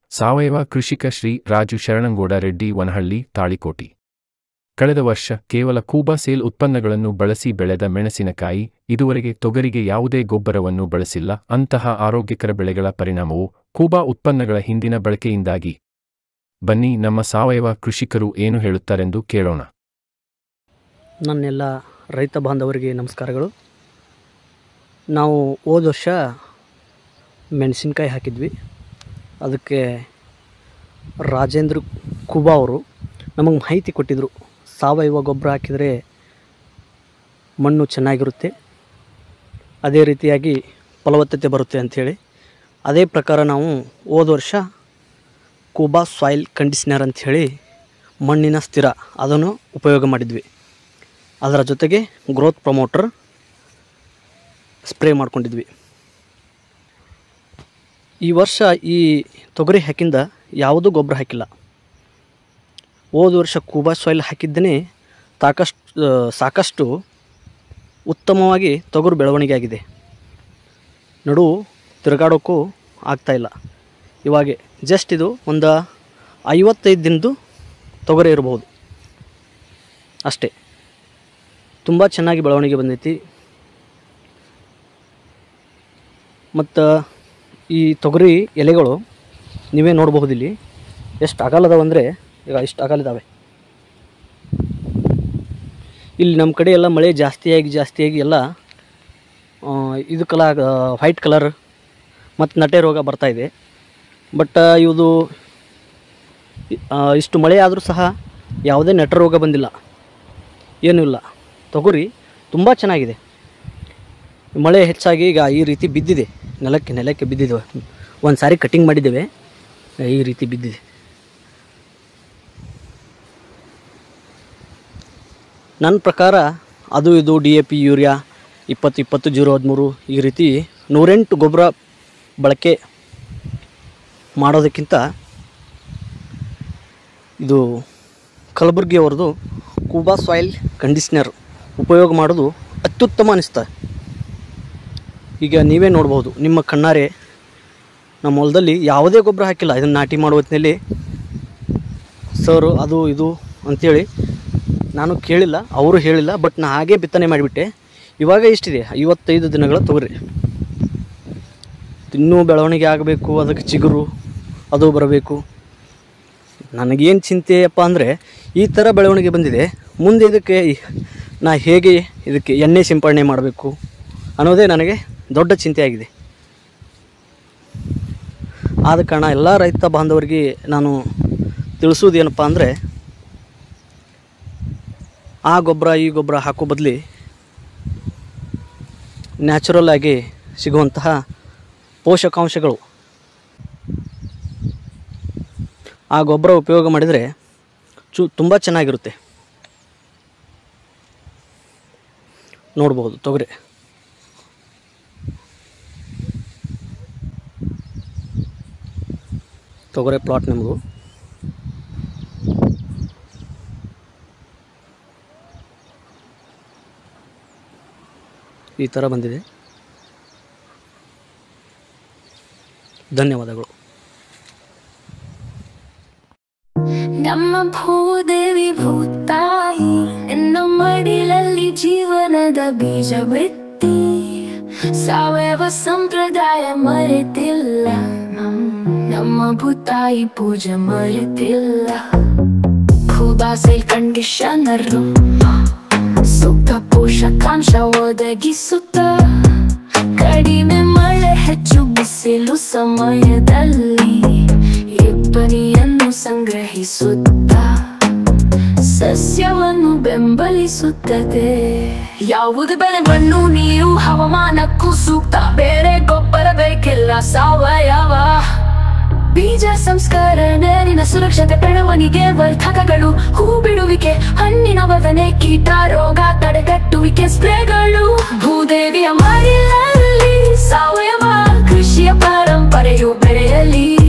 ಸಾವಯವ ಕೃಷಿಕ ಶ್ರೀ ರಾಜು ಶರಣಂಗೌಡ ರೆಡ್ಡಿ ವನಹಳ್ಳಿ ತಾಳಿಕೋಟಿ ಕಳೆದ ವರ್ಷ ಕೇವಲ ಕೂಬಾ ಸೇಲ್ ಉತ್ಪನ್ನಗಳನ್ನು ಬಳಸಿ ಬೆಳೆದ ಮೆಣಸಿನಕಾಯಿ ಇದುವರೆಗೆ ತೊಗರಿಗೆ ಯಾವುದೇ ಗೊಬ್ಬರವನ್ನು ಬಳಸಿಲ್ಲ ಅಂತಹ ಆರೋಗ್ಯಕರ ಬೆಳೆಗಳ ಪರಿಣಾಮವು ಕೂಬಾ ಉತ್ಪನ್ನಗಳ ಹಿಂದಿನ ಬಳಕೆಯಿಂದಾಗಿ ಬನ್ನಿ ನಮ್ಮ ಸಾವಯವ ಕೃಷಿಕರು ಏನು ಹೇಳುತ್ತಾರೆಂದು ಕೇಳೋಣ ನನ್ನೆಲ್ಲ ರೈತ ಬಾಂಧವರಿಗೆ ನಮಸ್ಕಾರಗಳು ನಾವು ಹೋದ ವರ್ಷ ಮೆಣಸಿನ್ಕಾಯಿ ಹಾಕಿದ್ವಿ ಅದಕ್ಕೆ ರಾಜೇಂದ್ರ ಕುಬಾ ಅವರು ನಮಗೆ ಮಾಹಿತಿ ಕೊಟ್ಟಿದ್ದರು ಸಾವಯವ ಗೊಬ್ಬರ ಹಾಕಿದರೆ ಮಣ್ಣು ಚೆನ್ನಾಗಿರುತ್ತೆ ಅದೇ ರೀತಿಯಾಗಿ ಫಲವತ್ತತೆ ಬರುತ್ತೆ ಅಂಥೇಳಿ ಅದೇ ಪ್ರಕಾರ ನಾವು ಹೋದ ವರ್ಷ ಕೂಬಾ ಸಾಯಿಲ್ ಕಂಡೀಷ್ನರ್ ಅಂಥೇಳಿ ಮಣ್ಣಿನ ಸ್ಥಿರ ಅದನ್ನು ಉಪಯೋಗ ಮಾಡಿದ್ವಿ ಅದರ ಜೊತೆಗೆ ಗ್ರೋತ್ ಪ್ರಮೋಟರ್ ಸ್ಪ್ರೇ ಮಾಡ್ಕೊಂಡಿದ್ವಿ ಈ ವರ್ಷ ಈ ತೊಗರಿ ಹಾಕಿಂದ ಯಾವುದೂ ಗೊಬ್ಬರ ಹಾಕಿಲ್ಲ ಹೋದ ವರ್ಷ ಕೂಬಾ ಸಾಯಿಲ್ ಹಾಕಿದ್ದೇನೆ ಸಾಕಷ್ಟು ಸಾಕಷ್ಟು ಉತ್ತಮವಾಗಿ ತೊಗರು ಬೆಳವಣಿಗೆ ಆಗಿದೆ ನಡು ತಿರುಗಾಡೋಕ್ಕೂ ಆಗ್ತಾಯಿಲ್ಲ ಇವಾಗೆ ಜಸ್ಟ್ ಇದು ಒಂದು ಐವತ್ತೈದು ದಿನದ್ದು ತೊಗರಿ ಇರ್ಬೋದು ಅಷ್ಟೇ ತುಂಬ ಚೆನ್ನಾಗಿ ಬೆಳವಣಿಗೆ ಬಂದೈತಿ ಮತ್ತು ಈ ತೊಗರಿ ಎಲೆಗಳು ನೀವೇ ನೋಡಬಹುದು ಇಲ್ಲಿ ಎಷ್ಟು ಅಗಲದವಂದರೆ ಈಗ ಇಷ್ಟು ಅಗಲಿದಾವೆ ಇಲ್ಲಿ ನಮ್ಮ ಕಡೆ ಎಲ್ಲ ಮಳೆ ಜಾಸ್ತಿಯಾಗಿ ಜಾಸ್ತಿಯಾಗಿ ಎಲ್ಲ ಆ, ಇದಕ್ಕೆಲ್ಲ ವೈಟ್ ಕಲರ್ ಮತ್ತು ನಟೆ ರೋಗ ಬರ್ತಾಯಿದೆ ಬಟ್ ಇದು ಆ, ಇಷ್ಟು ಮಳೆ ಆದರೂ ಸಹ ಯಾವುದೇ ನಟ ರೋಗ ಬಂದಿಲ್ಲ ಏನೂ ಇಲ್ಲ ತೊಗರಿ ತುಂಬ ಚೆನ್ನಾಗಿದೆ ಮಳೆ ಹೆಚ್ಚಾಗಿ ಈಗ ಈ ರೀತಿ ಬಿದ್ದಿದೆ ನೆಲಕ್ಕೆ ನೆಲಕ್ಕೆ ಬಿದ್ದಿದೆ ಒಂದು ಸಾರಿ ಕಟಿಂಗ್ ಮಾಡಿದ್ದೇವೆ ಈ ರೀತಿ ಬಿದ್ದಿದೆ ನನ್ನ ಪ್ರಕಾರ ಅದು ಇದು ಡಿ ಎ ಪಿ ಯೂರಿಯಾ ಇಪ್ಪತ್ತು ಇಪ್ಪತ್ತು ಜೀರೋ ಹದಿಮೂರು ಈ ರೀತಿ ನೂರೆಂಟು ಗೊಬ್ಬರ ಬಳಕೆ ಮಾಡೋದಕ್ಕಿಂತ ಇದು ಕಲಬುರ್ಗಿ ಅವ್ರದ್ದು ಕೂಬಾ ಸಾಯಿಲ್ ಕಂಡೀಷ್ನರ್ ಉಪಯೋಗ ಮಾಡೋದು ಅತ್ಯುತ್ತಮ ಅನಿಸ್ತಾ ಈಗ ನೀವೇ ನೋಡ್ಬೋದು ನಿಮ್ಮ ಕಣ್ಣಾರೆ ನಮ್ಮ ಹೊಲದಲ್ಲಿ ಯಾವುದೇ ಗೊಬ್ಬರ ಹಾಕಿಲ್ಲ ಇದನ್ನು ನಾಟಿ ಮಾಡೋ ಹೊತ್ತಿನಲ್ಲಿ ಸರು ಅದು ಇದು ಅಂಥೇಳಿ ನಾನು ಕೇಳಿಲ್ಲ ಅವರು ಹೇಳಿಲ್ಲ ಬಟ್ ನಾ ಹಾಗೆ ಬಿತ್ತನೆ ಮಾಡಿಬಿಟ್ಟೆ ಇವಾಗ ಇಷ್ಟಿದೆ ಐವತ್ತೈದು ದಿನಗಳ ತೊಗರಿ ಇನ್ನೂ ಬೆಳವಣಿಗೆ ಆಗಬೇಕು ಅದಕ್ಕೆ ಚಿಗುರು ಅದು ಬರಬೇಕು ನನಗೇನು ಚಿಂತೆಯಪ್ಪ ಅಂದರೆ ಈ ಥರ ಬೆಳವಣಿಗೆ ಬಂದಿದೆ ಮುಂದೆ ಇದಕ್ಕೆ ನಾ ಹೇಗೆ ಇದಕ್ಕೆ ಎಣ್ಣೆ ಸಿಂಪಡಣೆ ಮಾಡಬೇಕು ಅನ್ನೋದೇ ನನಗೆ ದೊಡ್ಡ ಚಿಂತೆಯಾಗಿದೆ ಆದ ಕಾರಣ ಎಲ್ಲ ರೈತ ಬಾಂಧವರಿಗೆ ನಾನು ತಿಳಿಸೋದೇನಪ್ಪ ಅಂದರೆ ಆ ಗೊಬ್ಬರ ಈ ಗೊಬ್ಬರ ಹಾಕೋ ಬದಲಿ ನ್ಯಾಚುರಲ್ ಆಗಿ ಸಿಗುವಂತಹ ಪೋಷಕಾಂಶಗಳು ಆ ಗೊಬ್ಬರ ಉಪಯೋಗ ಮಾಡಿದರೆ ಚು ತುಂಬ ಚೆನ್ನಾಗಿರುತ್ತೆ ನೋಡ್ಬೋದು ತೊಗರಿ ತೊಗರೆ ಪ್ಲಾಟ್ ನಮ್ಮದು ಈ ಥರ ಬಂದಿದೆ ಧನ್ಯವಾದಗಳು ನಮ್ಮ ಭೂದೇವಿ ಭೂತಾಯಿ ನಿನ್ನ ಮಡಿಲಲ್ಲಿ ಜೀವನದ ಬೀಜ ಬಿತ್ತಿ ಸಾವಯವ ಸಂಪ್ರದಾಯ ಮರೆತಿಲ್ಲ ನಮ್ಮ ಭೂತಾಯಿ ಪೂಜೆ ಮರೆತಿಲ್ಲ ಭೂದಾಸೆ ಕಂಡೀಷನರು ಸೂಕ್ತ ಪೋಷಕಾಂಶ ಒದಗಿಸುತ್ತ ಕಡಿಮೆ ಮಳೆ ಹೆಚ್ಚು ಬಿಸಿಲು ಸಮಯದಲ್ಲಿ ಇಬ್ಬನಿಯನ್ನು ಸಂಗ್ರಹಿಸುತ್ತ ಸಸ್ಯವನ್ನು ಬೆಂಬಲಿಸುತ್ತದೆ ಯಾವುದು ಬೆಳೆ ಮಣ್ಣು ನೀರು ಹವಾಮಾನಕ್ಕೂ ಸೂಕ್ತ ಬೇರೆ ಗೊಬ್ಬರ ಬೇಕಿಲ್ಲ ಸಾವಯವ ಬೀಜ ಸಂಸ್ಕರಣೆ ನಿನ್ನ ಸುರಕ್ಷತೆ ಬೆಳವಣಿಗೆ ವರ್ಧಕಗಳು ಹೂ ಬಿಡುವಿಕೆ ಹಣ್ಣಿನ ವದನೆ ಕೀಟ ರೋಗ ತಡೆಗಟ್ಟುವಿಕೆ ಸ್ಪ್ರೇಗಳು ಭೂದೇವಿಯ ಮಡಿಲಲ್ಲಿ ಸಾವಯವ ಕೃಷಿಯ ಪರಂಪರೆಯು ಬೆಳೆಯಲಿ